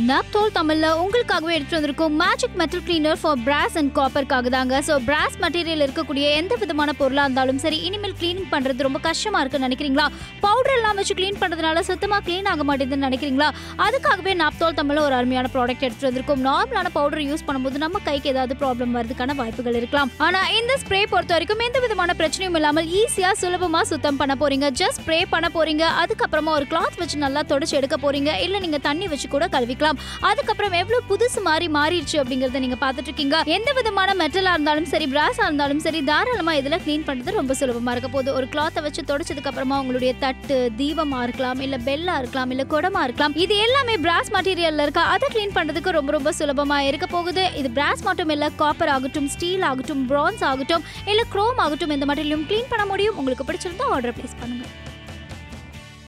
நாப்தோல் தமிழ்ல உங்களுக்காகவே எடுத்து வந்திருக்கும் magic metal cleaner for brass and காப்பருக்காக தாங்க ஸோ பிராஸ் மெட்டீரியல் இருக்கக்கூடிய எந்த விதமான பொருளாக இருந்தாலும் சரி இனிமேல் க்ளீனிங் பண்ணுறது ரொம்ப கஷ்டமா இருக்குன்னு நினைக்கிறீங்களா பவுடர் எல்லாம் வச்சு க்ளீன் பண்ணுறதுனால சுத்தமாக க்ளீன் ஆக மாட்டேங்குதுன்னு நினைக்கிறீங்களா அதுக்காகவே நாப்தோல் தமிழ்ல ஒரு அருமையான ப்ராடக்ட் எடுத்து வந்திருக்கும் நார்மலான பவுடர் யூஸ் பண்ணும்போது நம்ம கைக்கு ஏதாவது ப்ராப்ளம் வரதுக்கான வாய்ப்புகள் இருக்கலாம் ஆனா இந்த ஸ்ப்ரே பொறுத்த வரைக்கும் எந்த விதமான பிரச்சனையும் இல்லாமல் ஈஸியா சுலபமா சுத்தம் பண்ண போறீங்க ஜஸ்ட் ஸ்ப்ரே பண்ண போறீங்க அதுக்கப்புறமா ஒரு கிளாத் வச்சு நல்லா தொடச்சு எடுக்க போறீங்க இல்ல நீங்க தண்ணி வச்சு கூட கழுவிக்கலாம் அதுக்கப்புறம் எவ்வளவு புதுசு மாதிரி மாறிடுச்சு அப்படிங்கறத நீங்க பார்த்துட்டு இருக்கீங்க எந்த விதமான மெட்டலா இருந்தாலும் சரி பிராஸா இருந்தாலும் சரி தாராளமா இதுல க்ளீன் பண்றது ரொம்ப சுலபமா இருக்க போகுது ஒரு கிளாத்தை வச்சு தொடச்சதுக்கு அப்புறமா உங்களுடைய தட்டு தீபமா இருக்கலாம் இல்ல பெல்லா இருக்கலாம் இல்ல குடமா இருக்கலாம் இது எல்லாமே பிராஸ் மெட்டீரியல்ல இருக்க அதை க்ளீன் பண்றதுக்கு ரொம்ப ரொம்ப சுலபமா இருக்க போகுது இது பிராஸ் மட்டும் இல்ல காப்பர் ஆகட்டும் ஸ்டீல் ஆகட்டும் பிரான்ஸ் ஆகட்டும் இல்ல குரோம் ஆகட்டும் இந்த மெட்டீரியலும் க்ளீன் பண்ண முடியும் உங்களுக்கு பிடிச்சிருந்தா ஆர்டர் பிளேஸ் பண்ணுங்க